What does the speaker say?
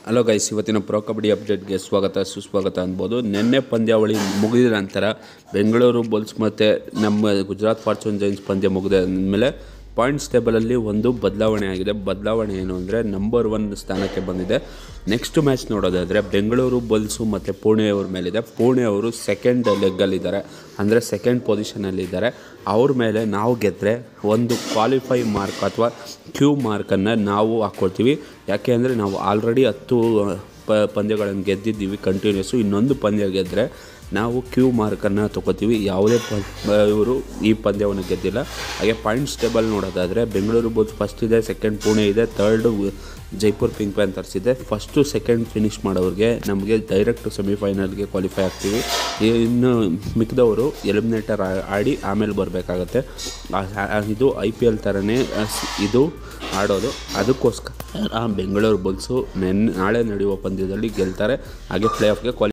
hello guys ಇವತ್ತಿನ pro kabaddi ಅಪ್ಡೇಟ್ಗೆ ಸ್ವಾಗತ ಸುಸ್ವಾಗತ ಅನ್ಬೋದು ನಿನ್ನೆ ಪಂದ್ಯಾವಳಿ ಮುಗಿದ ನಂತರ ಬೆಂಗಳೂರು ಬುಲ್ಸ್ ಮತ್ತು ನಮ್ಮ ಗುಜರಾತ್ ಫಾರ್ಚೂನ್ ಜೈನ್ಸ್ ಪಂದ್ಯ ಮುಗಿದ ಮೇಲೆ ಪಾಯಿಂಟ್ಸ್ ಟೇಬಲಲ್ಲಿ ಒಂದು ಬದಲಾವಣೆ ಆಗಿದೆ ಬದಲಾವಣೆ ಏನು ಅಂದರೆ ನಂಬರ್ ಒನ್ ಸ್ಥಾನಕ್ಕೆ ಬಂದಿದೆ ನೆಕ್ಸ್ಟ್ ಮ್ಯಾಚ್ ನೋಡೋದಾದರೆ ಬೆಂಗಳೂರು ಬುಲ್ಸು ಮತ್ತು ಪುಣೆಯವ್ರ ಮೇಲಿದೆ ಪುಣೆ ಅವರು ಸೆಕೆಂಡ್ ಲೆಗ್ಗಲ್ಲಿದ್ದಾರೆ ಅಂದರೆ ಸೆಕೆಂಡ್ ಪೊಸಿಷನಲ್ಲಿದ್ದಾರೆ ಅವ್ರ ಮೇಲೆ ನಾವು ಗೆದ್ದರೆ ಒಂದು ಕ್ವಾಲಿಫೈ ಮಾರ್ಕ್ ಅಥವಾ ಕ್ಯೂ ಮಾರ್ಕನ್ನು ನಾವು ಹಾಕ್ಕೊಳ್ತೀವಿ ಯಾಕೆ ಅಂದರೆ ನಾವು ಆಲ್ರೆಡಿ ಹತ್ತು ಪ ಪಂದ್ಯಗಳನ್ನು ಗೆದ್ದಿದ್ದೀವಿ ಕಂಟಿನ್ಯೂಸು ಇನ್ನೊಂದು ಪಂದ್ಯ ಗೆದ್ದರೆ ನಾವು ಕ್ಯೂ ಮಾರ್ಕನ್ನು ತೊಗೋತೀವಿ ಯಾವುದೇ ಪ ಇವರು ಈ ಪಂದ್ಯವನ್ನು ಗೆದ್ದಿಲ್ಲ ಹಾಗೆ ಪಾಯಿಂಟ್ಸ್ ಟೇಬಲ್ ನೋಡೋದಾದರೆ ಬೆಂಗಳೂರು ಬುಲ್ಸ್ ಫಸ್ಟ್ ಇದೆ ಸೆಕೆಂಡ್ ಪುಣೆ ಇದೆ ಥರ್ಡು ಜೈಪುರ್ ಪಿಂಕ್ ಪ್ಯಾಂಥರ್ಸ್ ಇದೆ ಫಸ್ಟು ಸೆಕೆಂಡ್ ಫಿನಿಷ್ ಮಾಡೋರಿಗೆ ನಮಗೆ ಡೈರೆಕ್ಟ್ ಸೆಮಿಫೈನಲ್ಗೆ ಕ್ವಾಲಿಫೈ ಆಗ್ತೀವಿ ಇನ್ನು ಮಿಕ್ಕಿದವರು ಎಲಿಮಿನೇಟರ್ ಆಡಿ ಆಮೇಲೆ ಬರಬೇಕಾಗತ್ತೆ ಇದು ಐ ಪಿ ಎಲ್ ಥರನೇ ಇದು ಆಡೋದು ಅದಕ್ಕೋಸ್ಕರ ಬೆಂಗಳೂರು ಬುಲ್ಸು ನೆನ್ನೆ ನಾಳೆ ನಡೆಯುವ ಪಂದ್ಯದಲ್ಲಿ ಗೆಲ್ತಾರೆ ಹಾಗೆ ಪ್ಲೇ ಆಫ್ಗೆ ಕ್ವಾಲಿ